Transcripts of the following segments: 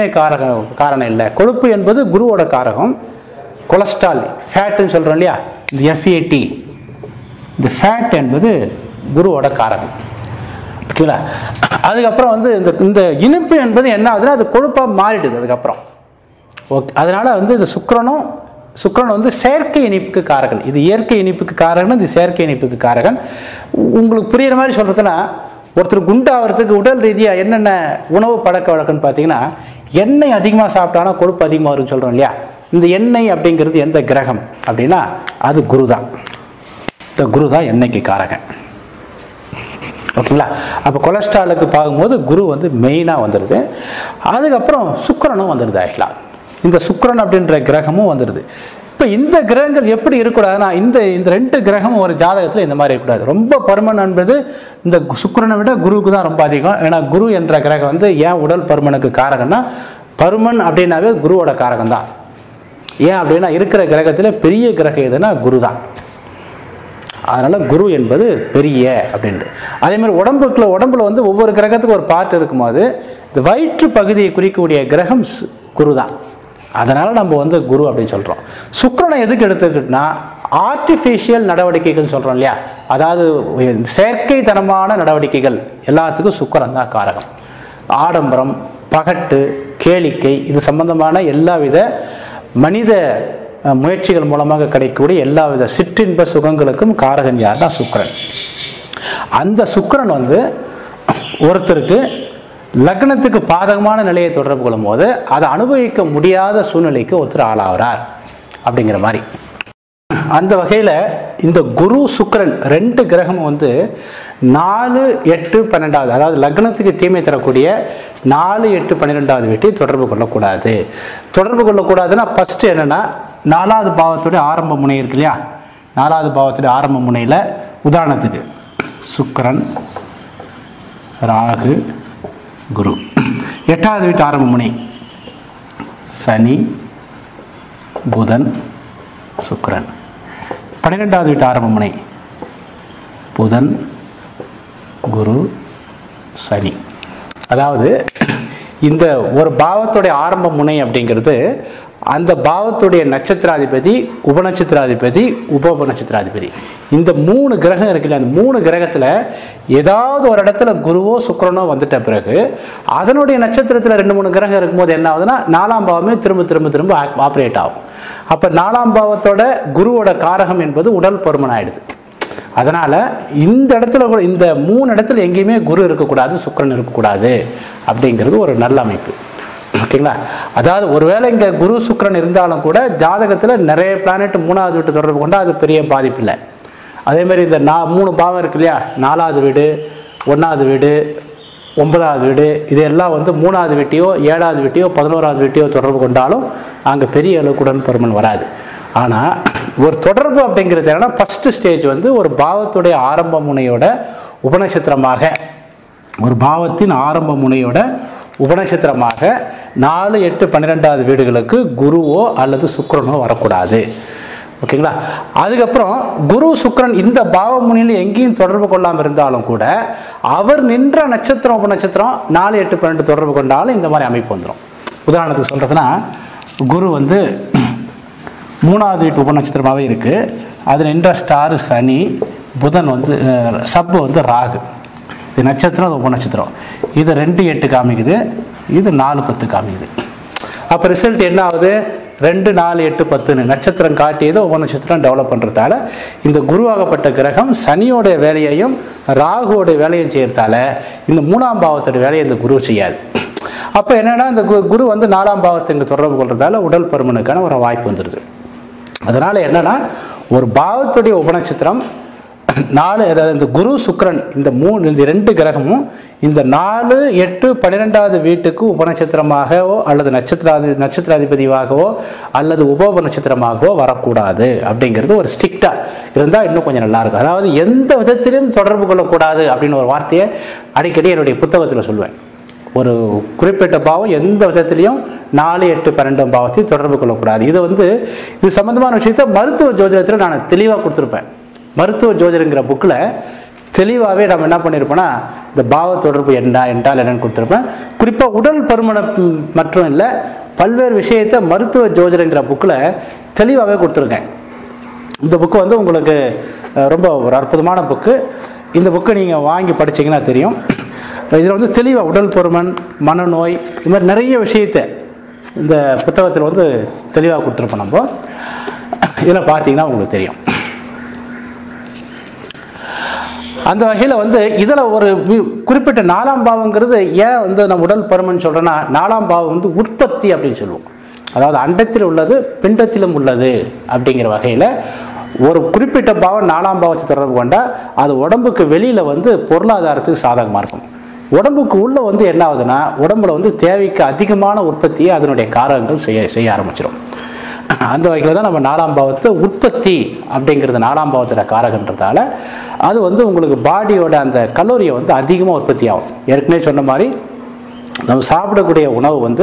காரகம் காரணம் இல்லை கொழுப்பு என்பது குருவோட காரகம் கொலஸ்ட்ரால் ஃபேட்டுன்னு சொல்கிறோம் இல்லையா இந்த எஃப்ஏடி இந்த ஃபேட் என்பது குருவோட காரகம் ஓகேங்களா அதுக்கப்புறம் வந்து இந்த இந்த இனிப்பு என்பது என்ன ஆகுதுன்னா அது கொழுப்பாக மாறிடுது அதுக்கப்புறம் ஓகே அதனால வந்து இந்த சுக்கிரனும் சுக்கிரன் வந்து செயற்கை இனிப்புக்கு காரகன் இது இயற்கை இனிப்புக்கு காரகன் இது செயற்கை இனிப்புக்கு காரகன் உ- உங்களுக்கு புரியுற மாதிரி சொல்றதுன்னா ஒருத்தர் குண்டாகிறதுக்கு உடல் ரீதியாக என்னென்ன உணவு பழக்க வழக்கம்னு பார்த்தீங்கன்னா எண்ணெய் அதிகமாக சாப்பிட்டானா கொழுப்பு அதிகமாக வரும்னு சொல்கிறோம் இல்லையா இந்த எண்ணெய் அப்படிங்கிறது எந்த கிரகம் அப்படின்னா அது குரு தான் இந்த குரு தான் எண்ணெய்க்கு காரகன் ஓகேங்களா அப்போ கொலஸ்ட்ராலுக்கு பார்க்கும்போது குரு வந்து மெயினாக வந்துடுது அதுக்கப்புறம் சுக்கிரனும் வந்துடுது ஆக்சுவலாக இந்த சுக்கிரன் அப்படின்ற கிரகமும் வந்துடுது இப்போ இந்த கிரகங்கள் எப்படி இருக்கக்கூடாதுன்னா இந்த இந்த ரெண்டு கிரகமும் ஒரு ஜாதகத்தில் இந்த மாதிரி இருக்கக்கூடாது ரொம்ப பருமன் என்பது இந்த சுக்கிரனை விட குருவுக்கு தான் ரொம்ப அதிகம் ஏன்னா குரு என்ற கிரகம் வந்து ஏன் உடல் பருமனுக்கு காரகம்னா பருமன் அப்படின்னாவே குருவோட காரகம் தான் ஏன் அப்படின்னா இருக்கிற கிரகத்தில் பெரிய கிரகம் எதுனா குரு தான் அதனால குரு என்பது பெரிய அப்படின்ட்டு அதே மாதிரி உடம்புக்குள்ள உடம்புல வந்து ஒவ்வொரு கிரகத்துக்கு ஒரு பார்ட் இருக்கும்போது இந்த வயிற்று பகுதியை குறிக்கக்கூடிய கிரகம் சு- குரு தான் அதனால நம்ம வந்து குரு அப்படின்னு சொல்றோம் சுக்கிரனை எதுக்கு எடுத்துக்கிட்டோம்னா ஆர்டிஃபிஷியல் நடவடிக்கைகள் சொல்றோம் இல்லையா அதாவது செயற்கைத்தனமான நடவடிக்கைகள் எல்லாத்துக்கும் சுக்கிரன் தான் காரகம் ஆடம்பரம் பகட்டு கேளிக்கை இது சம்பந்தமான எல்லாவித மனித அஹ், முயற்சிகள் மூலமாக கிடைக்கக்கூடிய எல்லாவித சிற்றின்ப சுகங்களுக்கும் காரகன் யார்னா சுக்கிரன் அந்த சுக்கிரன் வந்து ஒருத்தருக்கு லக்னத்துக்கு பாதகமான நிலையை தொடர்பு கொள்ளும் போது அதை அனுபவிக்க முடியாத சூழ்நிலைக்கு ஒருத்தர் ஆளாகிறார் அப்படிங்கிற மாதிரி அந்த வகையில் இந்த குரு சுக்கிரன் ரெண்டு கிரகம் வந்து நாலு எட்டு பன்னெண்டாவது அதாவது லக்னத்துக்கு தீமை தரக்கூடிய நாலு எட்டு பன்னிரெண்டாவது வீட்டை தொடர்பு கொள்ளக்கூடாது தொடர்பு கொள்ளக்கூடாதுன்னா ஃபர்ஸ்ட் என்னன்னா நாலாவது பாவத்துடைய ஆரம்ப முனை இருக்கு இல்லையா நாலாவது பாவத்துடைய ஆரம்ப முனையில் உதாரணத்துக்கு சுக்கிரன் ராகு குரு எட்டாவது வீட்டு ஆரம்ப முனை சனி புதன் சுக்கிரன் பன்னிரெண்டாவது வீட்டு ஆரம்ப முனை புதன் குரு சனி அதாவது இந்த ஒரு பாவத்துடைய ஆரம்ப முனை அப்படிங்கிறது அந்த பாவத்துடைய நட்சத்திராதிபதி உபநட்சத்திராதிபதி உப நட்சத்திராதிபதி இந்த மூணு கிரகம் இருக்குல்ல அந்த மூணு கிரகத்தில் ஏதாவது ஒரு இடத்துல குருவோ சுக்கிரனோ வந்துட்ட பிறகு அதனுடைய நட்சத்திரத்தில் ரெண்டு மூணு கிரகம் இருக்கும்போது என்ன ஆகுதுன்னா நாலாம் பாவமே திரும்ப திரும்ப திரும்ப ஆப்ரேட் ஆகும் அப்போ நாலாம் பாவத்தோட குருவோட காரகம் என்பது உடல் பருமன் ஆயிடுது அதனால இந்த இடத்துல கூட இந்த மூணு இடத்துல எங்கேயுமே குரு இருக்கக்கூடாது சுக்கிரன் இருக்கக்கூடாது அப்படிங்கிறது ஒரு நல்ல அமைப்பு ஓகேங்களா அதாவது ஒருவேளை இங்க குரு சுக்கிரன் இருந்தாலும் கூட ஜாதகத்துல நிறைய பிளானட் மூணாவது வீட்டு தொடர்பு கொண்டா அது பெரிய பாதிப்பு இல்லை அதே மாதிரி இந்த நா மூணு பாவம் இருக்கு இல்லையா நாலாவது வீடு ஒன்றாவது வீடு ஒன்பதாவது வீடு இதெல்லாம் வந்து மூணாவது வீட்டையோ ஏழாவது வீட்டையோ பதினோராவது வீட்டையோ தொடர்பு கொண்டாலும் அங்கே பெரிய அளவுக்கு உடன் பருமன் வராது ஆனால் ஒரு தொடர்பு அப்படிங்கிறது என்னன்னா ஃபஸ்ட்டு ஸ்டேஜ் வந்து ஒரு பாவத்துடைய ஆரம்ப முனையோட உபநட்சத்திரமாக ஒரு பாவத்தின் ஆரம்ப முனையோட உபநட்சத்திரமாக நாலு எட்டு பன்னிரெண்டாவது வீடுகளுக்கு குருவோ அல்லது சுக்கிரனோ வரக்கூடாது ஓகேங்களா அதுக்கப்புறம் குரு சுக்கிரன் இந்த பாவ முனியில் எங்கேயும் தொடர்பு கொள்ளாமல் இருந்தாலும் கூட அவர் நின்ற நட்சத்திரம் உபநட்சத்திரம் நாலு எட்டு பன்னெண்டு தொடர்பு கொண்டாலும் இந்த மாதிரி அமைப்பு வந்துடும் உதாரணத்துக்கு சொல்கிறதுனா குரு வந்து மூணாவது வீட்டு உபநட்சத்திரமாகவே இருக்குது அது நின்ற ஸ்டாரு சனி புதன் வந்து அஹ், சப்பு வந்து ராகு இது நட்சத்திரம் அது உபநட்சத்திரம் இது ரெண்டு எட்டு காமிக்குது இது நாலு பத்து காமிக்குது அப்போ ரிசல்ட் என்ன ஆகுது ரெண்டு நாலு எட்டு பத்துன்னு நட்சத்திரம் காட்டியது உபநட்சத்திரம் டெவலப் பண்ணுறதால இந்த குருவாகப்பட்ட கிரகம் சனியோட வேலையையும் ராகுவோட வேலையும் செய்யறதால இந்த மூணாம் பாவத்தோட வேலையை இந்த குரு செய்யாது அப்போ என்னன்னா இந்த கு- குரு வந்து நாலாம் பாவத்தை இங்கே தொடர்பு கொள்றதால உடல் பருமனுக்கான ஒரு வாய்ப்பு வந்துடுது அதனால என்னன்னா ஒரு பாவத்துடைய உபநட்சத்திரம் நாலு அதாவது இந்த குரு சுக்கிரன் இந்த மூணு இந்த ரெண்டு கிரகமும் இந்த நாலு எட்டு பன்னிரெண்டாவது வீட்டுக்கு உபநட்சத்திரமாகவோ அல்லது நட்சத்திராதி நட்சத்திராதிபதியாகவோ அல்லது உப நட்சத்திரமாகவோ வரக்கூடாது அப்படிங்கிறது ஒரு ஸ்ட்ரிக்டா இருந்தால் இன்னும் கொஞ்சம் நல்லா இருக்கும் அதாவது எந்த விதத்திலும் தொடர்பு கொள்ளக்கூடாது அப்படின்னு ஒரு வார்த்தையை அடிக்கடி என்னுடைய புத்தகத்தில் சொல்லுவேன் ஒரு குறிப்பிட்ட பாவம் எந்த விதத்திலையும் நாலு எட்டு பன்னெண்டாம் பாவத்தையும் தொடர்பு கொள்ளக்கூடாது இது வந்து இது சம்பந்தமான விஷயத்த மருத்துவ ஜோதிடத்தில் நான் தெளிவாக கொடுத்துருப்பேன் மருத்துவ ஜோதிடங்கிற புக்கில் தெளிவாகவே நம்ம என்ன பண்ணியிருப்போம்னா இந்த பாவ தொடர்பு என்ன என்றால் என்னன்னு கொடுத்துருப்பேன் குறிப்பாக உடல் பருமனம் மட்டும் இல்லை பல்வேறு விஷயத்தை மருத்துவ ஜோதிடங்கிற புக்கில் தெளிவாகவே கொடுத்துருக்கேன் இந்த புக்கு வந்து உங்களுக்கு அஹ், ரொம்ப ஒரு அற்புதமான புக்கு இந்த புக்கை நீங்கள் வாங்கி படிச்சீங்கன்னா தெரியும் இதில் வந்து தெளிவாக உடல் பருமன் மனநோய் இது மாதிரி நிறைய விஷயத்தை இந்த புத்தகத்தில் வந்து தெளிவாக கொடுத்துருப்போம் நம்ம இதில் பார்த்தீங்கன்னா உங்களுக்கு தெரியும் அந்த வகையில் வந்து இதில் ஒரு வி- குறிப்பிட்ட நாலாம் பாவங்கிறது ஏன் வந்து நம்ம உடல் பருமன் சொல்கிறேன்னா நாலாம் பாவம் வந்து உற்பத்தி அப்படின்னு சொல்லுவோம் அதாவது அண்டத்தில் உள்ளது பிண்டத்திலும் உள்ளது அப்படிங்கிற வகையில் ஒரு குறிப்பிட்ட பாவம் நாலாம் பாவத்தை தொடர்பு கொண்டா அது உடம்புக்கு வெளியில் வந்து பொருளாதாரத்துக்கு சாதகமாக இருக்கும் உடம்புக்கு உள்ள வந்து என்ன ஆகுதுன்னா உடம்புல வந்து தேவைக்கு அதிகமான உற்பத்தியை அதனுடைய காரகங்கள் செய்ய செய்ய ஆரம்பிச்சிடும் அந்த வகையில் தான் நம்ம நாலாம் பாவத்தை உற்பத்தி அப்படிங்கிறது நாலாம் பாவத்தோட காரகன்றதால அது வந்து உங்களுக்கு பாடியோட அந்த கலோரியை வந்து அதிகமாக உற்பத்தி ஆகும் ஏற்கனவே சொன்ன மாதிரி நம்ம சாப்பிடக்கூடிய உணவு வந்து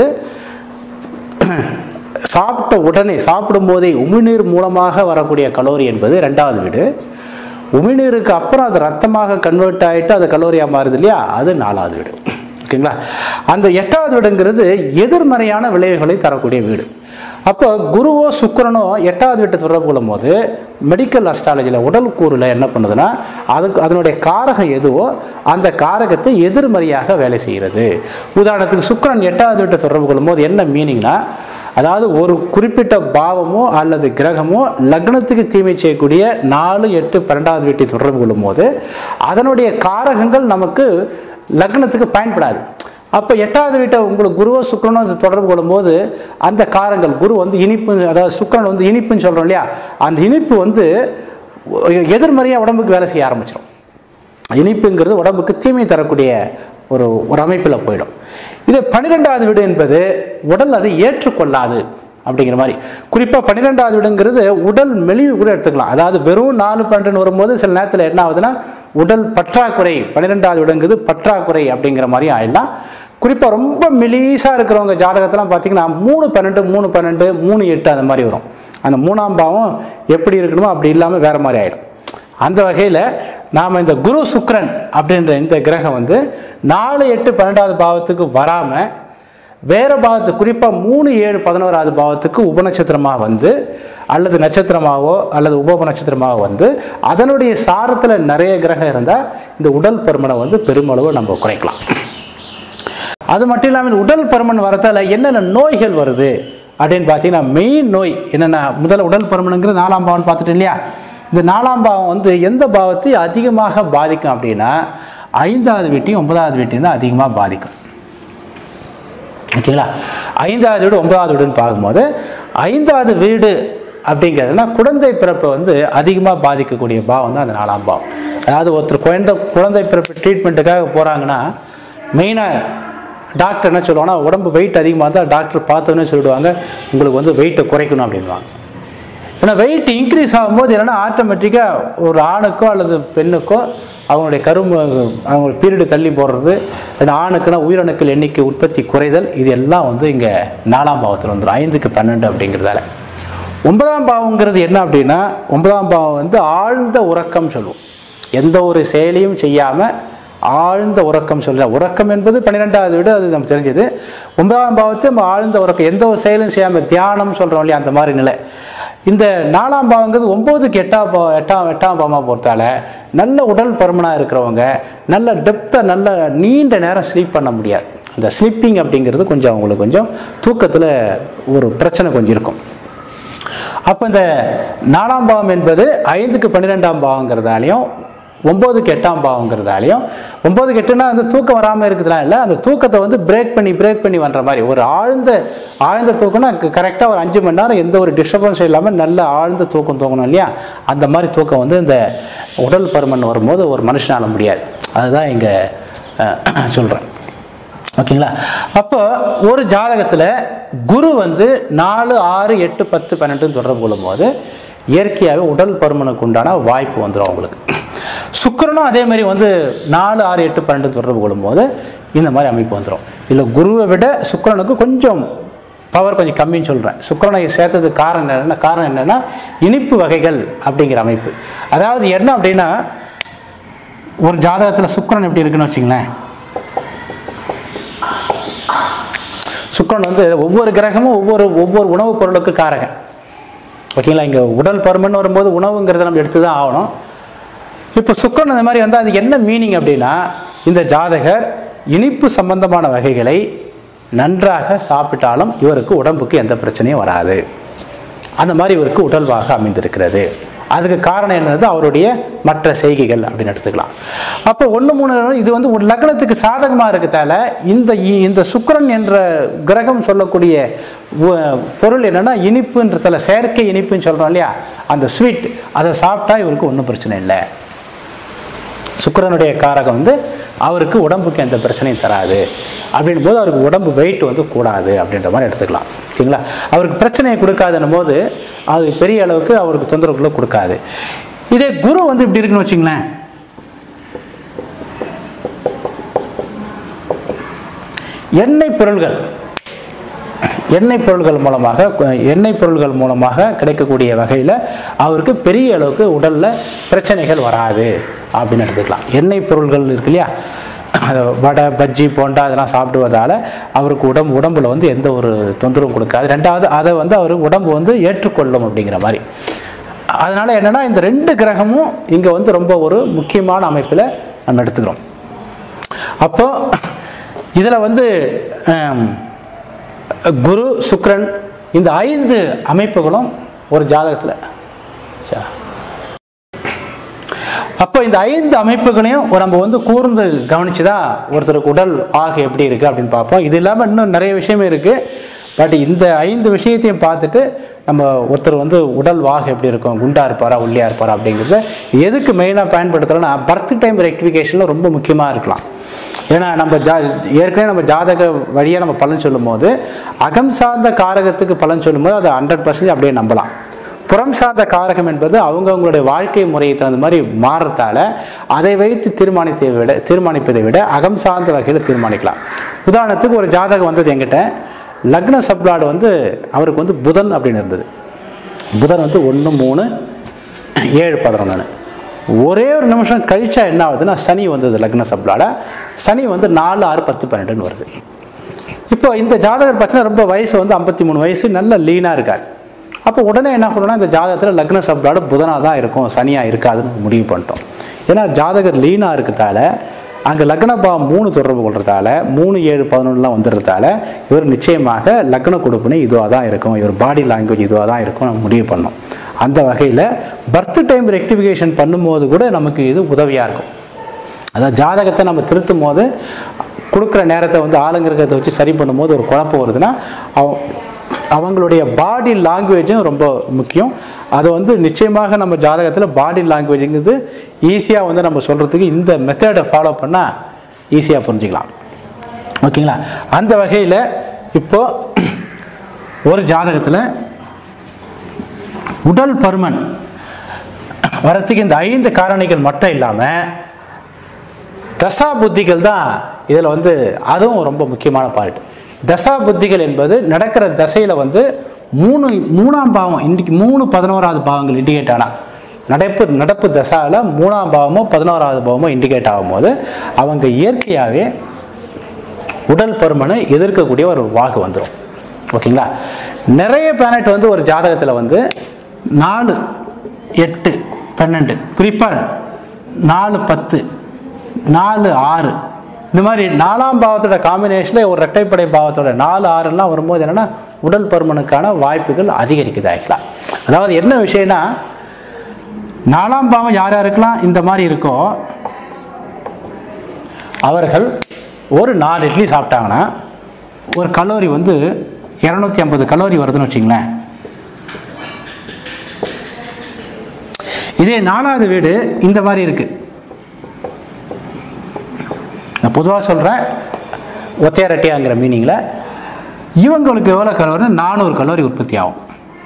சாப்பிட்ட உடனே சாப்பிடும் போதே உமிழ்நீர் மூலமாக வரக்கூடிய கலோரி என்பது ரெண்டாவது வீடு உமிழ்நீருக்கு அப்புறம் அது ரத்தமாக கன்வெர்ட் ஆகிட்டு அது கலோரியாக மாறுது இல்லையா அது நாலாவது வீடு ஓகேங்களா அந்த எட்டாவது வீடுங்கிறது எதிர்மறையான விளைவுகளை தரக்கூடிய வீடு அப்போ குருவோ சுக்கிரனோ எட்டாவது வீட்டை தொடர்பு கொள்ளும் போது மெடிக்கல் அஸ்ட்ராலஜியில் உடல் கூறுல என்ன பண்ணுதுன்னா அதுக்கு அதனுடைய காரகம் எதுவோ அந்த காரகத்தை எதிர்மறையாக வேலை செய்கிறது உதாரணத்துக்கு சுக்கிரன் எட்டாவது வீட்டை தொடர்பு கொள்ளும் போது என்ன மீனிங்னா அதாவது ஒரு குறிப்பிட்ட பாவமோ அல்லது கிரகமோ லக்னத்துக்கு தீமை செய்யக்கூடிய நாலு எட்டு பன்னெண்டாவது வீட்டை தொடர்பு கொள்ளும் போது அதனுடைய காரகங்கள் நமக்கு லக்னத்துக்கு பயன்படாது அப்போ எட்டாவது வீட்டை உங்களுக்கு குருவோ சுக்கிரனோ அது தொடர்பு கொள்ளும்போது அந்த காரங்கள் குரு வந்து இனிப்பு அதாவது சுக்கிரன் வந்து இனிப்புன்னு சொல்கிறோம் இல்லையா அந்த இனிப்பு வந்து எதிர்மறையாக உடம்புக்கு வேலை செய்ய ஆரம்பிச்சிடும் இனிப்புங்கிறது உடம்புக்கு தீமை தரக்கூடிய ஒரு ஒரு அமைப்பில் போயிடும் இது பன்னிரெண்டாவது வீடு என்பது உடல் அதை ஏற்றுக்கொள்ளாது அப்படிங்கிற மாதிரி குறிப்பாக பன்னிரெண்டாவது வீடுங்கிறது உடல் மெலிவு கூட எடுத்துக்கலாம் அதாவது வெறும் நாலு பன்னெண்டுன்னு வரும்போது சில நேரத்தில் என்ன ஆகுதுன்னா உடல் பற்றாக்குறை பன்னிரெண்டாவது வீடுங்கிறது பற்றாக்குறை அப்படிங்கிற மாதிரி ஆயிடலாம் குறிப்பாக ரொம்ப மெலீஸாக இருக்கிறவங்க ஜாதகத்தெல்லாம் பார்த்தீங்கன்னா மூணு பன்னெண்டு மூணு பன்னெண்டு மூணு எட்டு அந்த மாதிரி வரும் அந்த மூணாம் பாவம் எப்படி இருக்கணுமோ அப்படி இல்லாமல் வேற மாதிரி ஆயிடும் அந்த வகையில் நாம் இந்த குரு சுக்கிரன் அப்படின்ற இந்த கிரகம் வந்து நாலு எட்டு பன்னெண்டாவது பாவத்துக்கு வராமல் வேற பாவத்து குறிப்பாக மூணு ஏழு பதினோராவது பாவத்துக்கு உபநட்சத்திரமாக வந்து அல்லது நட்சத்திரமாகவோ அல்லது உப நட்சத்திரமாக வந்து அதனுடைய சாரத்தில் நிறைய கிரகம் இருந்தால் இந்த உடல் பருமனை வந்து பெருமளவு நம்ம குறைக்கலாம் அது மட்டும் இல்லாமல் உடல் பருமன் வரத்தால என்னென்ன நோய்கள் வருது அப்படின்னு பார்த்தீங்கன்னா மெயின் நோய் என்னென்ன முதல்ல உடல் பருமனுங்கிறது நாலாம் பாவம் பார்த்துட்டு இல்லையா இந்த நாலாம் பாவம் வந்து எந்த பாவத்தை அதிகமாக பாதிக்கும் அப்படின்னா ஐந்தாவது வீட்டையும் ஒன்பதாவது வீட்டையும் தான் அதிகமாக பாதிக்கும் ஓகேங்களா ஐந்தாவது வீடு ஒன்பதாவது வீடுன்னு பார்க்கும்போது ஐந்தாவது வீடு அப்படிங்கிறதுனா குழந்தை பிறப்பை வந்து அதிகமாக பாதிக்கக்கூடிய பாவம் தான் அந்த நாலாம் பாவம் அதாவது ஒருத்தர் குழந்தை குழந்தை பிறப்பு ட்ரீட்மெண்ட்டுக்காக போகிறாங்கன்னா மெயினாக டாக்டர் என்ன சொல்லுவாங்கன்னா உடம்பு வெயிட் அதிகமாக இருந்தால் டாக்டர் பார்த்தோன்னே சொல்லிடுவாங்க உங்களுக்கு வந்து வெயிட்டை குறைக்கணும் அப்படின்வாங்க ஏன்னா வெயிட் இன்க்ரீஸ் ஆகும்போது என்னன்னா ஆட்டோமேட்டிக்காக ஒரு ஆணுக்கோ அல்லது பெண்ணுக்கோ அவங்களுடைய கரும்பு அவங்க பீரியடு தள்ளி போடுறது அந்த ஆணுக்குன்னா உயிரணுக்கள் எண்ணிக்கை உற்பத்தி குறைதல் இது எல்லாம் வந்து இங்கே நாலாம் பாவத்தில் வந்துடும் ஐந்துக்கு பன்னெண்டு அப்படிங்கிறதால ஒன்பதாம் பாவங்கிறது என்ன அப்படின்னா ஒன்பதாம் பாவம் வந்து ஆழ்ந்த உறக்கம் சொல்லுவோம் எந்த ஒரு செயலையும் செய்யாமல் ஆழ்ந்த உறக்கம் சொல்ல உறக்கம் என்பது பன்னிரெண்டாவது வீடு அது நமக்கு தெரிஞ்சது ஒன்பதாம் பாவத்தை நம்ம ஆழ்ந்த உறக்கம் எந்த ஒரு செயலும் செய்யாமல் தியானம் சொல்கிறோம் இல்லையா அந்த மாதிரி நிலை இந்த நாலாம் பாவங்கிறது ஒம்போதுக்கு எட்டாம் பா எட்டாம் எட்டாம் பாவமாக பொறுத்தால நல்ல உடல் பருமனாக இருக்கிறவங்க நல்ல டெப்த்தாக நல்ல நீண்ட நேரம் ஸ்லீப் பண்ண முடியாது அந்த ஸ்லீப்பிங் அப்படிங்கிறது கொஞ்சம் அவங்களுக்கு கொஞ்சம் தூக்கத்தில் ஒரு பிரச்சனை கொஞ்சம் இருக்கும் அப்போ இந்த நாலாம் பாவம் என்பது ஐந்துக்கு பன்னிரெண்டாம் பாவங்கிறதாலையும் ஒம்போதுக்கு எட்டாம் பாவங்கிறதாலையும் ஒம்போதுக்கு எட்டுனா அந்த தூக்கம் வராமல் இருக்குதுலாம் இல்லை அந்த தூக்கத்தை வந்து பிரேக் பண்ணி பிரேக் பண்ணி வர்ற மாதிரி ஒரு ஆழ்ந்த ஆழ்ந்த தூக்கம்னா கரெக்டாக ஒரு அஞ்சு மணி நேரம் எந்த ஒரு டிஸ்டர்பன்ஸும் இல்லாமல் நல்ல ஆழ்ந்த தூக்கம் தூங்கணும் இல்லையா அந்த மாதிரி தூக்கம் வந்து இந்த உடல் பருமன் வரும்போது ஒரு மனுஷனால முடியாது அதுதான் இங்கே சொல்கிறேன் ஓகேங்களா அப்போ ஒரு ஜாதகத்தில் குரு வந்து நாலு ஆறு எட்டு பத்து பன்னெண்டுன்னு தொடர்பு கொள்ளும்போது இயற்கையாகவே உடல் பருமனுக்கு உண்டான வாய்ப்பு வந்துடும் அவங்களுக்கு சுக்கிரனும் அதே மாதிரி வந்து நாலு ஆறு எட்டு பன்னெண்டு தொடர்பு கொள்ளும்போது இந்த மாதிரி அமைப்பு வந்துடும் இல்லை குருவை விட சுக்கிரனுக்கு கொஞ்சம் பவர் கொஞ்சம் கம்மின்னு சொல்கிறேன் சுக்கிரனை சேர்த்ததுக்கு காரணம் என்னன்னா காரணம் என்னன்னா இனிப்பு வகைகள் அப்படிங்கிற அமைப்பு அதாவது என்ன அப்படின்னா ஒரு ஜாதகத்தில் சுக்கிரன் எப்படி இருக்குன்னு வச்சுங்களேன் சுக்கிரன் வந்து ஒவ்வொரு கிரகமும் ஒவ்வொரு ஒவ்வொரு உணவுப் பொருளுக்கு காரகன் ஓகேங்களா இங்கே உடல் பருமன் வரும்போது உணவுங்கிறத நம்ம எடுத்து தான் ஆகணும் இப்போ சுக்கரன் இந்த மாதிரி வந்தால் அது என்ன மீனிங் அப்படின்னா இந்த ஜாதகர் இனிப்பு சம்பந்தமான வகைகளை நன்றாக சாப்பிட்டாலும் இவருக்கு உடம்புக்கு எந்த பிரச்சனையும் வராது அந்த மாதிரி இவருக்கு உடல்வாக அமைந்திருக்கிறது அதுக்கு காரணம் என்னது அவருடைய மற்ற செய்கைகள் அப்படின்னு எடுத்துக்கலாம் அப்போ ஒன்று மூணு இது வந்து ஒரு லக்னத்துக்கு சாதகமாக இருக்கத்தால இந்த இ- இந்த சுக்கிரன் என்ற கிரகம் சொல்லக்கூடிய உ- பொருள் என்னன்னா இனிப்புன்றதுல செயற்கை இனிப்புன்னு சொல்றோம் இல்லையா அந்த ஸ்வீட் அதை சாப்பிட்டா இவருக்கு ஒன்றும் பிரச்சனை இல்லை சுக்கிரனுடைய காரகம் வந்து அவருக்கு உடம்புக்கு எந்த பிரச்சனையும் தராது அப்படின் போது அவருக்கு உடம்பு வெயிட் வந்து கூடாது அப்படின்ற மாதிரி எடுத்துக்கலாம் ஓகேங்களா அவருக்கு பிரச்சனையை கொடுக்காதுன்னும் போது அது பெரிய அளவுக்கு அவருக்கு தொந்தரவுக்குள்ள கொடுக்காது இதே குரு வந்து இப்படி இருக்குன்னு வச்சுங்களேன் எண்ணெய் பொருள்கள் எண்ணெய் பொருள்கள் மூலமாக எண்ணெய் பொருள்கள் மூலமாக கிடைக்கக்கூடிய வகையில் அவருக்கு பெரிய அளவுக்கு உடல்ல பிரச்சனைகள் வராது அப்படின்னு எடுத்துக்கலாம் எண்ணெய் பொருள்கள் இருக்கு இல்லையா அது வடை பஜ்ஜி போண்டா அதெல்லாம் சாப்பிடுவதால அவருக்கு உடம்பு உடம்புல வந்து எந்த ஒரு தொந்தரவும் கொடுக்காது ரெண்டாவது அதை வந்து அவர் உடம்பு வந்து ஏற்றுக்கொள்ளும் அப்படிங்கிற மாதிரி அதனால என்னன்னா இந்த ரெண்டு கிரகமும் இங்க வந்து ரொம்ப ஒரு முக்கியமான அமைப்பில் நம்ம எடுத்துக்கிறோம் அப்போ இதுல வந்து ஆம், குரு சுக்கிரன் இந்த ஐந்து அமைப்புகளும் ஒரு ஜாதகத்துல சா. அப்போ இந்த ஐந்து அமைப்புகளையும் ஒரு நம்ம வந்து கூர்ந்து கவனிச்சுதான் ஒருத்தருக்கு உடல் ஆக எப்படி இருக்கு அப்படின்னு பார்ப்போம் இது இல்லாம இன்னும் நிறைய விஷயமே இருக்கு பட் இந்த ஐந்து விஷயத்தையும் பார்த்துட்டு நம்ம ஒருத்தர் வந்து உடல் வாக எப்படி இருக்கும் குண்டா இருப்பாரா ஒல்லியா இருப்பாரா அப்படிங்கிறது எதுக்கு மெயினாக பயன்படுத்துறோம்னா பர்த் டைம் ரெக்டிஃபிகேஷன்ல ரொம்ப முக்கியமா இருக்கலாம் ஏன்னா நம்ம ஜா ஏற்கனவே நம்ம ஜாதக வழியாக நம்ம பலன் சொல்லும்போது அகம் சார்ந்த காரகத்துக்கு பலன் சொல்லும்போது அதை ஹண்ட்ரட் பர்சன்ட் அப்படியே நம்பலாம் புறம் சார்ந்த காரகம் என்பது அவங்கவங்களுடைய வாழ்க்கை முறையை தகுந்த மாதிரி மாறுறதால அதை வைத்து தீர்மானித்தை விட தீர்மானிப்பதை விட அகம் சார்ந்த வகையில் தீர்மானிக்கலாம் உதாரணத்துக்கு ஒரு ஜாதகம் வந்தது என்கிட்ட லக்ன சப்ளாடு வந்து அவருக்கு வந்து புதன் அப்படின்னு இருந்தது புதன் வந்து ஒன்று மூணு ஏழு பதினொன்று ஒரே ஒரு நிமிஷம் கழிச்சா என்ன ஆகுதுன்னா சனி வந்தது லக்ன சப்ளாட சனி வந்து நாலு ஆறு பத்து பன்னெண்டுன்னு வருது இப்போ இந்த ஜாதகர் பார்த்தீங்கன்னா ரொம்ப வயசு வந்து ஐம்பத்தி மூணு வயசு நல்ல லீனாக இருக்கார் அப்போ உடனே என்ன பண்ணணும்னா இந்த ஜாதகத்தில் லக்ன சப்ளாட புதனாக தான் இருக்கும் சனியாக இருக்காதுன்னு முடிவு பண்ணிட்டோம் ஏன்னா ஜாதகர் லீனாக இருக்கிறதால அங்கே லக்ன பாவம் மூணு தொடர்பு கொள்றதால மூணு ஏழு பதினொன்றுலாம் வந்துடுறதால இவர் நிச்சயமாக லக்ன கொடுப்புனே இதுவாக தான் இருக்கும் இவர் பாடி லாங்குவேஜ் இதுவாக தான் இருக்கும் நம்ம முடிவு பண்ணோம் அந்த வகையில் பர்த் டைம் ரெக்டிஃபிகேஷன் பண்ணும்போது கூட நமக்கு இது உதவியாக இருக்கும் அதாவது ஜாதகத்தை நம்ம திருத்தும் போது கொடுக்குற நேரத்தை வந்து ஆளுங்கிறத வச்சு சரி பண்ணும்போது ஒரு குழப்பம் வருதுன்னா அவ- அவங்களுடைய பாடி லாங்குவேஜும் ரொம்ப முக்கியம் அதை வந்து நிச்சயமாக நம்ம ஜாதகத்தில் பாடி லாங்குவேஜுங்கிறது ஈஸியாக வந்து நம்ம சொல்கிறதுக்கு இந்த மெத்தடை ஃபாலோ பண்ணால் ஈஸியாக புரிஞ்சுக்கலாம் ஓகேங்களா அந்த வகையில் இப்போ ஒரு ஜாதகத்தில் உடல் பருமன் வரத்துக்கு இந்த ஐந்து காரணிகள் மட்டும் இல்லாமல் தசா புத்திகள் தான் இதில் வந்து அதுவும் ரொம்ப முக்கியமான பார்ட் தசா புத்திகள் என்பது நடக்கிற தசையில் வந்து மூணு மூணாம் பாவம் இன்னைக்கு மூணு பதினோராவது பாவங்கள் இண்டிகேட் ஆனால் நடப்பு நடப்பு தசாவில் மூணாம் பாவமோ பதினோராவது பாவமோ இண்டிகேட் ஆகும்போது அவங்க இயற்கையாகவே உடல் பருமனை எதிர்க்கக்கூடிய ஒரு வாகு வந்துடும் ஓகேங்களா நிறைய பிளானட் வந்து ஒரு ஜாதகத்தில் வந்து நாலு எட்டு பன்னெண்டு குறிப்பாக நாலு பத்து நாலு ஆறு இந்த மாதிரி நாலாம் பாவத்தோட காம்பினேஷனில் ஒரு இரட்டைப்படை பாவத்தோட நாலு ஆறுலாம் வரும்போது என்னன்னா உடல் பருமனுக்கான வாய்ப்புகள் அதிகரிக்குது ஆக்சுவலாக அதாவது என்ன விஷயம்னா நாலாம் பாவம் யார் யாருக்கெல்லாம் இந்த மாதிரி இருக்கோ அவர்கள் ஒரு நாலு இட்லி சாப்பிட்டாங்கன்னா ஒரு கலோரி வந்து இரநூத்தி ஐம்பது கலோரி வருதுன்னு வச்சுங்களேன் இதே நாலாவது வீடு இந்த மாதிரி இருக்கு நான் பொதுவாக சொல்கிறேன் ஒத்தையரட்டியாங்கிற மீனிங்கில் இவங்களுக்கு எவ்வளோ கலோரி நானூறு கலோரி உற்பத்தி ஆகும்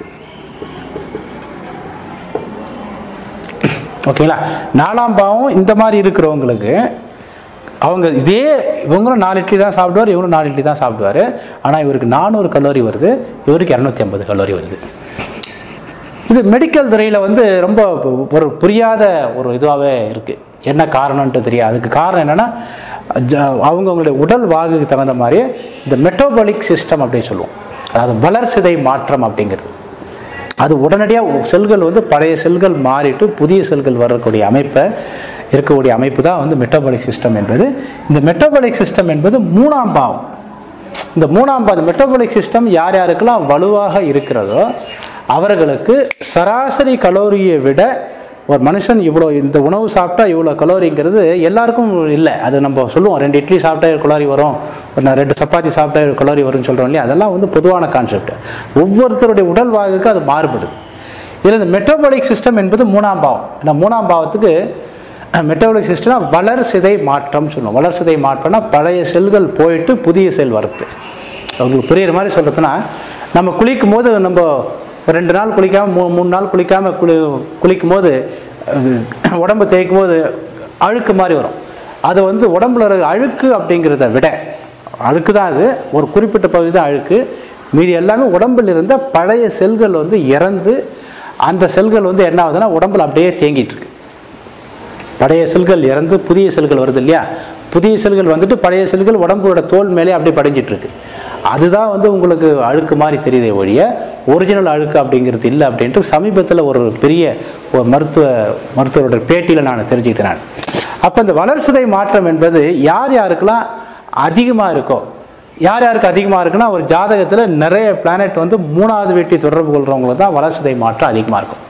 ஓகேங்களா நாலாம் பாவம் இந்த மாதிரி இருக்கிறவங்களுக்கு அவங்க இதே இவங்களும் நாலு இட்லி தான் சாப்பிடுவார் இவரும் நாலு இட்லி தான் சாப்பிடுவார் ஆனால் இவருக்கு நானூறு கலோரி வருது இவருக்கு இரநூத்தி ஐம்பது கலோரி வருது இது மெடிக்கல் துறையில் வந்து ரொம்ப ஒரு புரியாத ஒரு இதுவாகவே இருக்குது என்ன காரணம்ன்ட்டு தெரியாது அதுக்கு காரணம் என்னன்னா ஜ- அவங்கவங்களுடைய உடல் வாகுக்கு தகுந்த மாதிரி இந்த மெட்டோபாலிக் சிஸ்டம் அப்படின்னு சொல்லுவோம் அதாவது வளர்சிதை மாற்றம் அப்படிங்கிறது அது உடனடியாக செல்கள் வந்து பழைய செல்கள் மாறிட்டு புதிய செல்கள் வரக்கூடிய அமைப்பை இருக்கக்கூடிய அமைப்பு தான் வந்து மெட்டபாலிக் சிஸ்டம் என்பது இந்த மெட்டபாலிக் சிஸ்டம் என்பது மூணாம் பாவம் இந்த மூணாம் பாவம் மெட்டபாலிக் சிஸ்டம் யார் யாருக்கெல்லாம் வலுவாக இருக்கிறதோ அவர்களுக்கு சராசரி கலோரியை விட ஒரு மனுஷன் இவ்வளோ இந்த உணவு சாப்பிட்டா இவ்வளோ கலோரிங்கிறது எல்லாருக்கும் இல்லை அது நம்ம சொல்லுவோம் ரெண்டு இட்லி சாப்பிட்டா இவ்வளோ கலோரி வரும் ஒரு நான் ரெண்டு சப்பாத்தி சாப்பிட்டா இவ்வளோ கலோரி வரும்னு சொல்கிறோம் இல்லையா அதெல்லாம் வந்து பொதுவான கான்செப்ட் ஒவ்வொருத்தருடைய உடல் வாகுக்கு அது மாறுபடுது இதில் இந்த மெட்டபாலிக் சிஸ்டம் என்பது மூணாம் பாவம் ஏன்னா மூணாம் பாவத்துக்கு மெட்டபாலிக் சிஸ்டம் வளர் சிதை மாற்றம் சொல்லுவோம் வளர் சிதை மாற்றம்னா பழைய செல்கள் போயிட்டு புதிய செல் வருது உங்களுக்கு புரியுற மாதிரி சொல்கிறதுனா நம்ம குளிக்கும் போது நம்ம ஒரு ரெண்டு நாள் குளிக்காமல் மூ மூணு நாள் குளிக்காமல் குளி குளிக்கும் போது அஹ், உடம்பு தேய்க்கும் போது அழுக்கு மாதிரி வரும் அது வந்து உடம்புல இருக்கிற அழுக்கு அப்படிங்கிறத விட அழுக்கு தான் அது ஒரு குறிப்பிட்ட பகுதி தான் அழுக்கு மீதி எல்லாமே உடம்பில் இருந்த பழைய செல்கள் வந்து இறந்து அந்த செல்கள் வந்து என்ன ஆகுதுன்னா உடம்புல அப்படியே தேங்கிட்டு இருக்கு பழைய செல்கள் இறந்து புதிய செல்கள் வருது இல்லையா புதிய செல்கள் வந்துட்டு பழைய செல்கள் உடம்போட தோல் மேலே அப்படியே படிஞ்சிட்டு இருக்கு அதுதான் வந்து உங்களுக்கு அழுக்கு மாதிரி தெரியுதே ஒழிய ஒரிஜினல் அழுக்கு அப்படிங்கிறது இல்லை அப்படின்ட்டு சமீபத்தில் ஒரு பெரிய ஒரு மருத்துவ மருத்துவரோட பேட்டியில் நான் தெரிஞ்சுக்கிட்டேன் நான் அப்போ இந்த வளர்சிதை மாற்றம் என்பது யார் யாருக்கெல்லாம் அதிகமாக இருக்கோ யார் யாருக்கு அதிகமாக இருக்குன்னா ஒரு ஜாதகத்தில் நிறைய பிளானட் வந்து மூணாவது வீட்டை தொடர்பு கொள்றவங்களுக்கு தான் வளர்சிதை மாற்றம் அதிகமாக இருக்கும்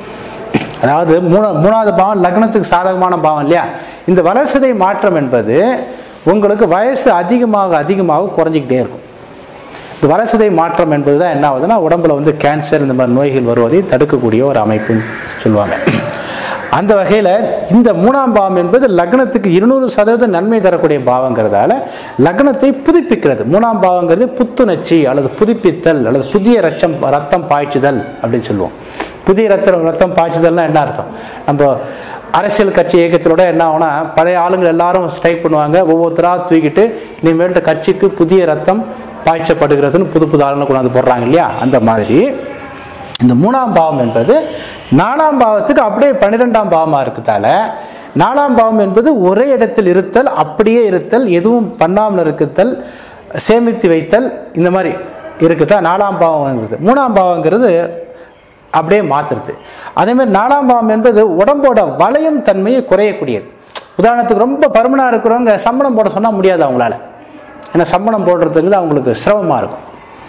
அதாவது மூணா மூணாவது பாவம் லக்னத்துக்கு சாதகமான பாவம் இல்லையா இந்த வளர்சிதை மாற்றம் என்பது உங்களுக்கு வயசு அதிகமாக அதிகமாக குறைஞ்சிக்கிட்டே இருக்கும் இந்த வளர்சிதை மாற்றம் என்பது தான் என்ன ஆகுதுன்னா உடம்புல வந்து கேன்சர் இந்த மாதிரி நோய்கள் வருவதை தடுக்கக்கூடிய ஒரு அமைப்புன்னு சொல்லுவாங்க அந்த வகையில் இந்த மூணாம் பாவம் என்பது லக்னத்துக்கு இருநூறு சதவீதம் நன்மை தரக்கூடிய பாவங்கிறதால லக்னத்தை புதுப்பிக்கிறது மூணாம் பாவங்கிறது புத்துணர்ச்சி அல்லது புதுப்பித்தல் அல்லது புதிய ரச்சம் ரத்தம் பாய்ச்சுதல் அப்படின்னு சொல்லுவோம் புதிய ரத்தம் ரத்தம் பாய்ச்சுதல்னா என்ன அர்த்தம் நம்ம அரசியல் கட்சி இயக்கத்திலோட என்ன ஆகும்னா பழைய ஆளுங்கள் எல்லாரும் ஸ்ட்ரைக் பண்ணுவாங்க ஒவ்வொருத்தராக தூக்கிட்டு இனிமேல்ட்ட கட்சிக்கு புதிய ரத்தம் பாய்ச்சப்படுகிறதுன்னு புது புது ஆளுங்களை கொண்டாந்து போடுறாங்க இல்லையா அந்த மாதிரி இந்த மூணாம் பாவம் என்பது நாலாம் பாவத்துக்கு அப்படியே பன்னிரெண்டாம் பாவமாக இருக்கிறதால நாலாம் பாவம் என்பது ஒரே இடத்தில் இருத்தல் அப்படியே இருத்தல் எதுவும் பண்ணாமல் இருக்குத்தல் சேமித்து வைத்தல் இந்த மாதிரி இருக்குதா நாலாம் பாவம் இருக்குது மூணாம் பாவங்கிறது அப்படியே மாத்துறது அதே மாதிரி நாலாம் பாவம் என்பது உடம்போட வளையும் தன்மையை குறையக்கூடியது உதாரணத்துக்கு ரொம்ப பருமனாக இருக்கிறவங்க சம்பளம் போட சொன்னால் முடியாது அவங்களால ஏன்னா சம்பளம் போடுறதுக்கு அவங்களுக்கு சிரமமாக இருக்கும்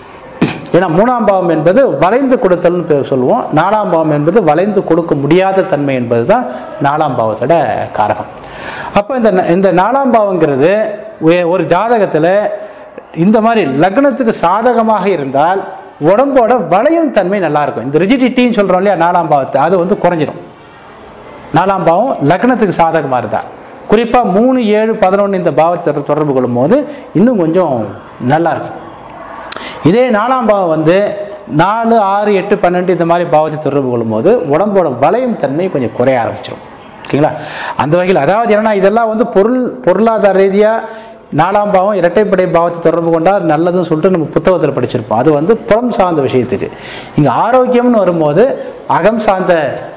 ஏன்னா மூணாம் பாவம் என்பது வளைந்து கொடுத்தல்னு பேர் சொல்லுவோம் நாலாம் பாவம் என்பது வளைந்து கொடுக்க முடியாத தன்மை என்பது தான் நாலாம் பாவத்தோட காரகம் அப்போ இந்த ந- இந்த நாலாம் பாவங்கிறது ஒ- ஒரு ஜாதகத்தில் இந்த மாதிரி லக்னத்துக்கு சாதகமாக இருந்தால் உடம்போட வளையும் தன்மை நல்லா இருக்கும் இந்த ரிஜிடிட்டின்னு சொல்றோம் இல்லையா நாலாம் பாவத்தை அது வந்து குறைஞ்சிரும் நாலாம் பாவம் லக்னத்துக்கு சாதகமாக இருந்தா குறிப்பாக மூணு ஏழு பதினொன்று இந்த பாவத்தை தொடர்பு கொள்ளும்போது இன்னும் கொஞ்சம் நல்லா இருக்கும் இதே நாலாம் பாவம் வந்து நாலு ஆறு எட்டு பன்னெண்டு இந்த மாதிரி பாவத்தை தொடர்பு கொள்ளும்போது உடம்போட வளையும் தன்மை கொஞ்சம் குறைய ஆரம்பிச்சிடும் ஓகேங்களா அந்த வகையில் அதாவது என்னன்னா இதெல்லாம் வந்து பொருள் பொருளாதார ரீதியாக நாலாம் பாவம் இரட்டைப்படை பாவத்தை தொடர்பு கொண்டால் நல்லதுன்னு சொல்லிட்டு நம்ம புத்தகத்தில் படிச்சிருப்போம் அது வந்து புறம் சார்ந்த விஷயத்துக்கு இங்கே ஆரோக்கியம்னு வரும்போது அகம் சார்ந்த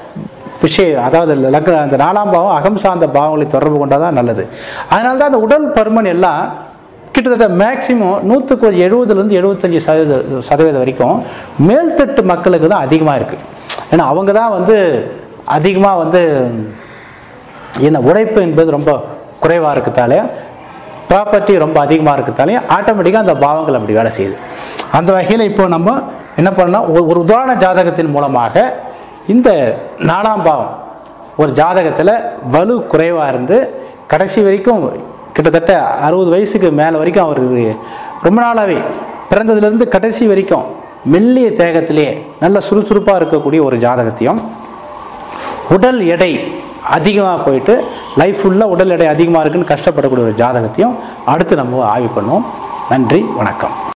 விஷயம் அதாவது லக்ன அந்த நாலாம் பாவம் அகம் சார்ந்த பாவங்களை தொடர்பு கொண்டால் தான் நல்லது அதனால தான் அந்த உடல் பருமன் எல்லாம் கிட்டத்தட்ட மேக்சிமம் நூற்றுக்கு ஒரு எழுபதுலேருந்து எழுபத்தஞ்சி சதவீத சதவீதம் வரைக்கும் மேல்தட்டு மக்களுக்கு தான் அதிகமாக இருக்குது ஏன்னா அவங்க தான் வந்து அதிகமாக வந்து என்ன உழைப்பு என்பது ரொம்ப குறைவாக இருக்கத்தாலே ப்ராப்பர்ட்டி ரொம்ப அதிகமாக இருக்கத்தாலே ஆட்டோமேட்டிக்காக அந்த பாவங்கள் அப்படி வேலை செய்யுது அந்த வகையில் இப்போ நம்ம என்ன பண்ணலாம் ஒரு ஒரு உதாரண ஜாதகத்தின் மூலமாக இந்த நாலாம் பாவம் ஒரு ஜாதகத்தில் வலு குறைவாக இருந்து கடைசி வரைக்கும் கிட்டத்தட்ட அறுபது வயசுக்கு மேலே வரைக்கும் அவர் ரொம்ப நாளாகவே பிறந்ததுலேருந்து கடைசி வரைக்கும் மெல்லிய தேகத்திலேயே நல்ல சுறுசுறுப்பாக இருக்கக்கூடிய ஒரு ஜாதகத்தையும் உடல் எடை அதிகமாக போயிட்டு லைஃப் ஃபுல்லாக உடல் எடை அதிகமாக இருக்குன்னு கஷ்டப்படக்கூடிய ஒரு ஜாதகத்தையும் அடுத்து நம்ம ஆய்வு பண்ணுவோம் நன்றி வணக்கம்